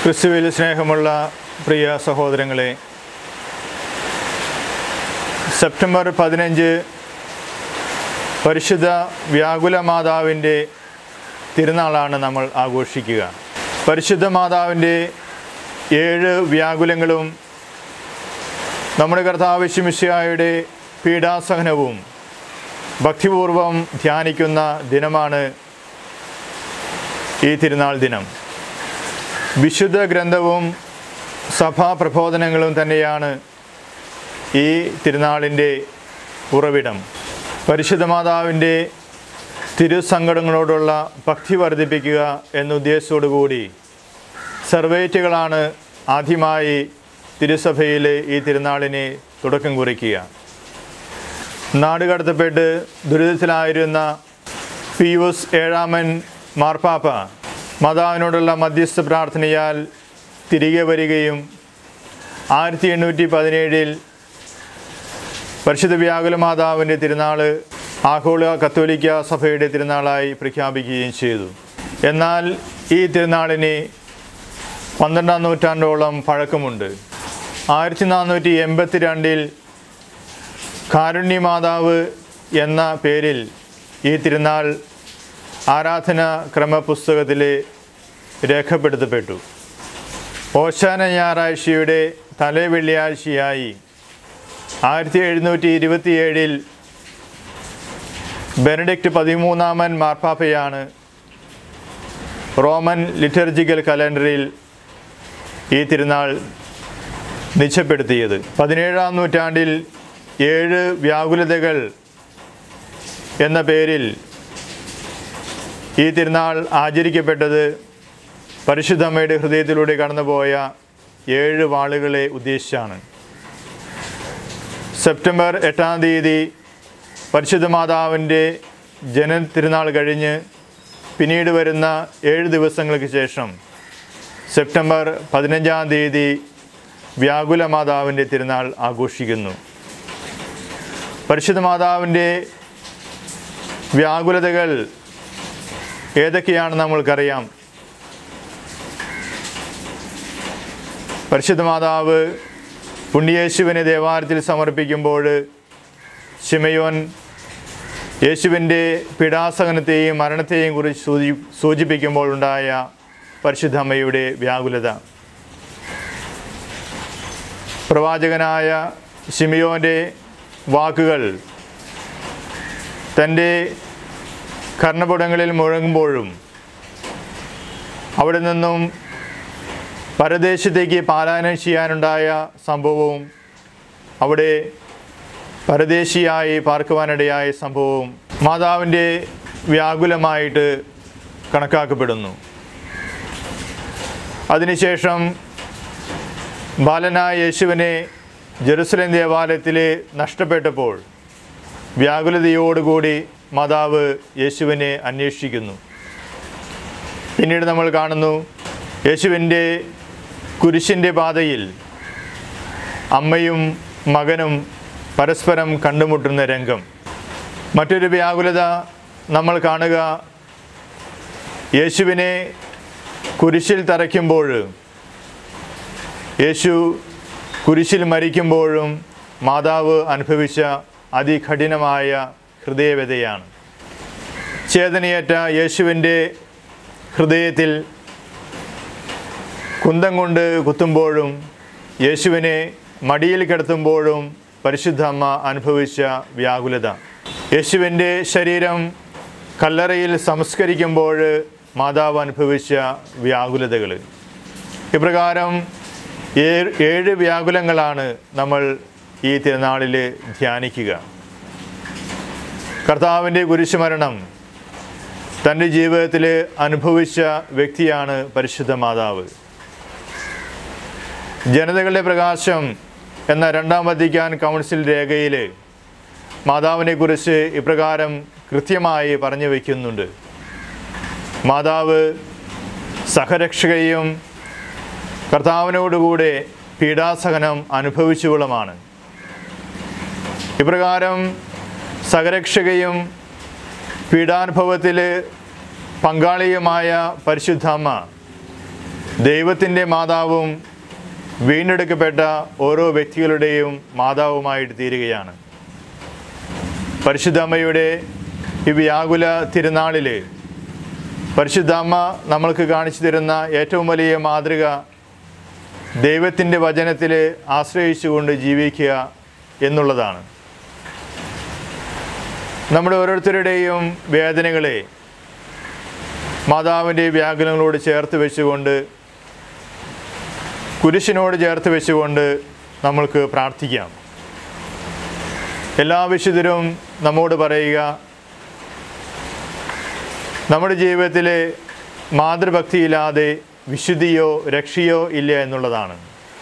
ക്രിസ്തുവിൽ സ്നേഹമുള്ള പ്രിയ സഹോദരങ്ങളെ സെപ്റ്റംബർ പതിനഞ്ച് പരിശുദ്ധ വ്യാകുല മാതാവിൻ്റെ തിരുനാളാണ് നമ്മൾ ആഘോഷിക്കുക പരിശുദ്ധ മാതാവിൻ്റെ ഏഴ് വ്യാകുലങ്ങളും നമ്മുടെ കർത്താവ് ശിമിശിയായുടെ പീഡാസഹനവും ഭക്തിപൂർവം ധ്യാനിക്കുന്ന ദിനമാണ് ഈ തിരുനാൾ ദിനം വിശുദ്ധ ഗ്രന്ഥവും സഭാ പ്രബോധനങ്ങളും തന്നെയാണ് ഈ തിരുനാളിൻ്റെ ഉറവിടം പരിശുദ്ധ മാതാവിൻ്റെ തിരുസങ്കടങ്ങളോടുള്ള ഭക്തി വർദ്ധിപ്പിക്കുക എന്ന ഉദ്ദേശത്തോടു കൂടി സർവേറ്റുകളാണ് ആദ്യമായി തിരുസഭയിൽ ഈ തിരുനാളിനെ തുടക്കം കുറിക്കുക നാടുകടത്തപ്പെട്ട് ദുരിതത്തിലായിരുന്ന പിയൂസ് ഏഴാമൻ മാർപ്പാപ്പ മാതാവിനോടുള്ള മധ്യസ്ഥ പ്രാർത്ഥനയാൽ തിരികെ വരികയും ആയിരത്തി എണ്ണൂറ്റി പതിനേഴിൽ പരിശുദ്ധ വ്യാകുല മാതാവിൻ്റെ തിരുനാൾ ആഗോള കത്തോലിക്ക സഭയുടെ തിരുനാളായി പ്രഖ്യാപിക്കുകയും ചെയ്തു എന്നാൽ ഈ തിരുനാളിന് പന്ത്രണ്ടാം നൂറ്റാണ്ടോളം പഴക്കമുണ്ട് ആയിരത്തി നാനൂറ്റി എൺപത്തി രണ്ടിൽ കാരുണ്യമാതാവ് എന്ന പേരിൽ ഈ തിരുനാൾ ആരാധന ക്രമപുസ്തകത്തിൽ രേഖപ്പെടുത്തപ്പെട്ടു ഓശാന ഞായറാഴ്ചയുടെ തലേ വെള്ളിയാഴ്ചയായി ആയിരത്തി എഴുന്നൂറ്റി ഇരുപത്തിയേഴിൽ ബെനഡിക്റ്റ് പതിമൂന്നാമൻ മാർപ്പാപ്പയാണ് റോമൻ ലിറ്റർജിക്കൽ കലണ്ടറിൽ ഈ തിരുനാൾ നിശ്ചപ്പെടുത്തിയത് പതിനേഴാം നൂറ്റാണ്ടിൽ ഏഴ് വ്യാകുലതകൾ എന്ന പേരിൽ ഈ തിരുനാൾ ആചരിക്കപ്പെട്ടത് പരിശുദ്ധമ്മയുടെ ഹൃദയത്തിലൂടെ കടന്നുപോയ ഏഴ് വാളുകളെ ഉദ്ദേശിച്ചാണ് സെപ്റ്റംബർ എട്ടാം തീയതി പരിശുദ്ധ മാതാവിൻ്റെ ജന തിരുനാൾ കഴിഞ്ഞ് പിന്നീട് വരുന്ന ഏഴ് ദിവസങ്ങൾക്ക് ശേഷം സെപ്റ്റംബർ പതിനഞ്ചാം തീയതി വ്യാകുല മാതാവിൻ്റെ തിരുനാൾ ആഘോഷിക്കുന്നു പരിശുദ്ധ മാതാവിൻ്റെ വ്യാകുലതകൾ ഏതൊക്കെയാണെന്ന് നമ്മൾക്കറിയാം പരിശുദ്ധ മാതാവ് പുണ്യേശുവിനെ ദേവാലയത്തിൽ സമർപ്പിക്കുമ്പോൾ ശിമയോൻ യേശുവിൻ്റെ പീഡാസഹനത്തെയും മരണത്തെയും കുറിച്ച് സൂചി സൂചിപ്പിക്കുമ്പോൾ ഉണ്ടായ പരിശുദ്ധ അമ്മയുടെ വ്യാകുലത പ്രവാചകനായ ശിമിയോൻ്റെ വാക്കുകൾ തൻ്റെ കർണപുടങ്ങളിൽ മുഴങ്ങുമ്പോഴും അവിടെ നിന്നും പരദേശത്തേക്ക് പാലായനം ചെയ്യാനുണ്ടായ സംഭവവും അവിടെ പരദേശിയായി പാർക്കുവാനിടയായ സംഭവവും മാതാവിൻ്റെ വ്യാകുലമായിട്ട് കണക്കാക്കപ്പെടുന്നു അതിനുശേഷം ബാലനായ യേശുവിനെ ജെറുസലേം ദേവാലയത്തിൽ നഷ്ടപ്പെട്ടപ്പോൾ വ്യാകുലതയോടുകൂടി മാതാവ് യേശുവിനെ അന്വേഷിക്കുന്നു പിന്നീട് നമ്മൾ കാണുന്നു യേശുവിൻ്റെ കുരിശിൻ്റെ പാതയിൽ അമ്മയും മകനും പരസ്പരം കണ്ടുമുട്ടുന്ന രംഗം മറ്റൊരു വ്യാകുലത നമ്മൾ കാണുക യേശുവിനെ കുരിശിൽ തറയ്ക്കുമ്പോൾ യേശു കുരിശിൽ മരിക്കുമ്പോഴും മാതാവ് അനുഭവിച്ച അതികഠിനമായ ഹൃദയവ്യതയാണ് ചേതനയേറ്റ യേശുവിൻ്റെ ഹൃദയത്തിൽ കുന്തം കൊണ്ട് കുത്തുമ്പോഴും യേശുവിനെ മടിയിൽ കിടത്തുമ്പോഴും പരിശുദ്ധ അമ്മ അനുഭവിച്ച വ്യാകുലത യേശുവിൻ്റെ ശരീരം കല്ലറയിൽ സംസ്കരിക്കുമ്പോൾ മാതാവ് അനുഭവിച്ച വ്യാകുലതകൾ ഇപ്രകാരം ഏ- ഏഴ് വ്യാകുലങ്ങളാണ് നമ്മൾ ഈ തിരുനാളിൽ ധ്യാനിക്കുക കർത്താവിൻ്റെ കുരിശുമരണം തൻ്റെ ജീവിതത്തിൽ അനുഭവിച്ച വ്യക്തിയാണ് പരിശുദ്ധ മാതാവ് ജനതകളുടെ പ്രകാശം എന്ന രണ്ടാം വത്തിക്കാൻ കൗൺസിൽ രേഖയിൽ മാതാവിനെക്കുറിച്ച് ഇപ്രകാരം കൃത്യമായി പറഞ്ഞു വയ്ക്കുന്നുണ്ട് മാതാവ് സഹരക്ഷകയും കർത്താവിനോടുകൂടെ പീഡാസഹനം അനുഭവിച്ചുകൊള്ളുമാണ് ഇപ്രകാരം സഹരക്ഷകയും പീഡാനുഭവത്തിൽ പങ്കാളിയുമായ പരിശുദ്ധ അമ്മ ദൈവത്തിൻ്റെ മാതാവും വീണ്ടെടുക്കപ്പെട്ട ഓരോ വ്യക്തികളുടെയും മാതാവുമായിട്ട് തീരുകയാണ് പരിശുദ്ധമ്മയുടെ ഈ വ്യാകുല തിരുനാളിൽ പരിശുദ്ധാമ്മ നമ്മൾക്ക് കാണിച്ചു തരുന്ന ഏറ്റവും വലിയ മാതൃക ദൈവത്തിൻ്റെ വചനത്തിൽ ആശ്രയിച്ചുകൊണ്ട് ജീവിക്കുക എന്നുള്ളതാണ് നമ്മുടെ ഓരോരുത്തരുടെയും വേദനകളെ മാതാവിൻ്റെ വ്യാകുലങ്ങളോട് ചേർത്ത് വെച്ചുകൊണ്ട് കുരിശിനോട് ചേർത്ത് വെച്ചുകൊണ്ട് നമ്മൾക്ക് പ്രാർത്ഥിക്കാം എല്ലാ വിശുദ്ധരും നമ്മോട് പറയുക നമ്മുടെ ജീവിതത്തിൽ മാതൃഭക്തിയില്ലാതെ വിശുദ്ധിയോ രക്ഷയോ ഇല്ല എന്നുള്ളതാണ്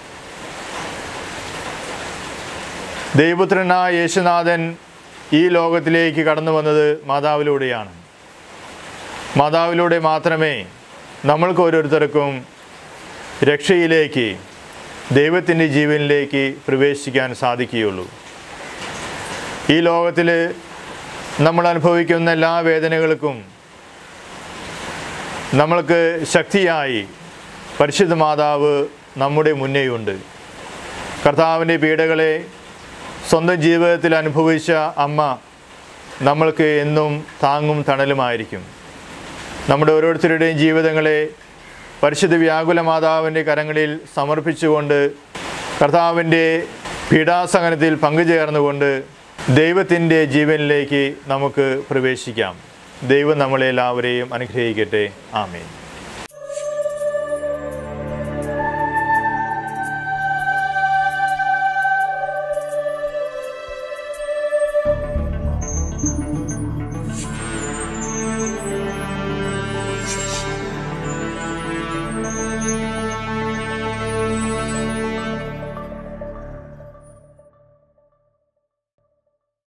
ദൈവപുത്രനായ യേശുനാഥൻ ഈ ലോകത്തിലേക്ക് കടന്നു വന്നത് മാതാവിലൂടെയാണ് മാതാവിലൂടെ മാത്രമേ നമ്മൾക്ക് ഓരോരുത്തർക്കും രക്ഷയിലേക്ക് ദൈവത്തിൻ്റെ ജീവനിലേക്ക് പ്രവേശിക്കാൻ സാധിക്കുകയുള്ളൂ ഈ ലോകത്തിൽ നമ്മൾ അനുഭവിക്കുന്ന എല്ലാ വേദനകൾക്കും നമ്മൾക്ക് ശക്തിയായി പരിശുദ്ധ മാതാവ് നമ്മുടെ മുന്നേയുണ്ട് കർത്താവിൻ്റെ പീഡകളെ സ്വന്തം ജീവിതത്തിൽ അനുഭവിച്ച അമ്മ നമ്മൾക്ക് എന്നും താങ്ങും തണലുമായിരിക്കും നമ്മുടെ ഓരോരുത്തരുടെയും ജീവിതങ്ങളെ പരിശുദ്ധ വ്യാകുല മാതാവിൻ്റെ കരങ്ങളിൽ സമർപ്പിച്ചുകൊണ്ട് കർത്താവിൻ്റെ പീഡാസഹനത്തിൽ പങ്കുചേർന്നുകൊണ്ട് ദൈവത്തിൻ്റെ ജീവനിലേക്ക് നമുക്ക് പ്രവേശിക്കാം ദൈവം നമ്മളെല്ലാവരെയും അനുഗ്രഹിക്കട്ടെ ആമേൻ thank you